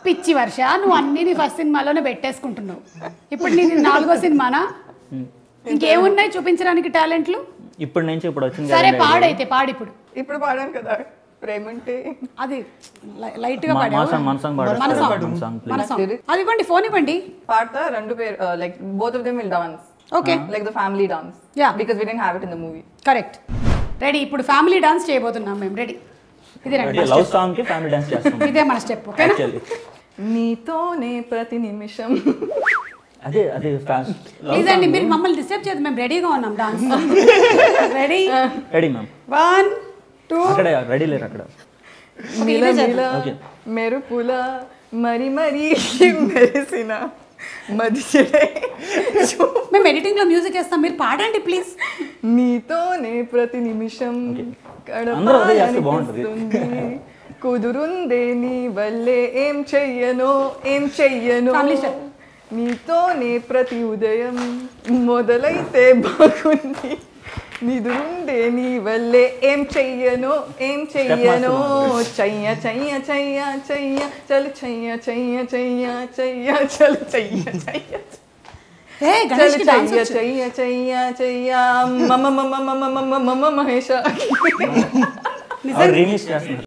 పిచ్చి వర్ష నువ్వు అన్ని నీ ఫస్ట్ సినిమాలోనే పెట్టేసుకుంటున్నావు ఇప్పుడు నీది నాలుగో సినిమానా ఇంకేమున్నాయి చూపించడానికి టాలెంట్లు ఇప్పుడు నుంచి ఇప్పుడు వచ్చింది సరే కదండి పాడైతే పాడు ఇప్పుడు ఇప్పుడు పాడాను కదా ప్రేమంటే అది లై- లైట్ గా మా- పాడావు మా సాంగ్ మన సాంగ్ పాడు మన సాంగ్ మన సాంగ్ మన ప్లీజ్ సాంగ్ అది ఇవ్వండి ఫోన్ ఇవ్వండి పాడతా రెండు పేరు like both of them will dance okay like the family dance Yeah. Because we didn't have it in the movie correct ready ఇప్పుడు ఫ్యామిలీ డాన్స్ చేయబోతున్నాం మేము రెడీ ఇది రండి లవ్ సాంగ్ కి ఫ్యామిలీ డాన్స్ చేస్తాం ఇదే మన స్టెప్ ఓకేనా యాక్చువల్లీ నీతోనే ప్రతి నిమిషం అదే అదే ఫ్యాన్ ప్లీజ్ అండి మీరు మమ్మల్ని డిస్టర్బ్ చేయదు మేము రెడీగా ఉన్నాం dance ready ready ma'am one two అక్కడే రెడీ లేరు అక్కడ మిల మిల Okay. మెరుపుల మరి మరి మెరిసిన మదిచెడే మేము ఎడిటింగ్ లో మ్యూజిక్ వేస్తాం మీరు పాడండి ప్లీజ్ నీతోనే ప్రతి నిమిషం అందరూ అదే చేస్తే బాగుంటది. గడపాలనిపిస్తుంది. కుదురుందే నీ వల్లే ఏం చెయ్యను ఏం చెయ్యను Family step. నీతోనే ప్రతి ఉదయం మొదలైతే బాగుంది నిదురుందే నీ వల్లే ఏం చెయ్యను ఏం చెయ్యను చెయ్య చెయ్య చెయ్య చెయ్య చలు చెయ్య చెయ్య చెయ్య చెయ్య చలు చెయ్య చెయ్య ఏ గణేష్ కి చలు డాన్స్ చెయ్య చెయ్య చెయ్య చెయ్య మమ మమ మమ మమ మమ మహేష రీమిక్స్ చేస్తున్నారు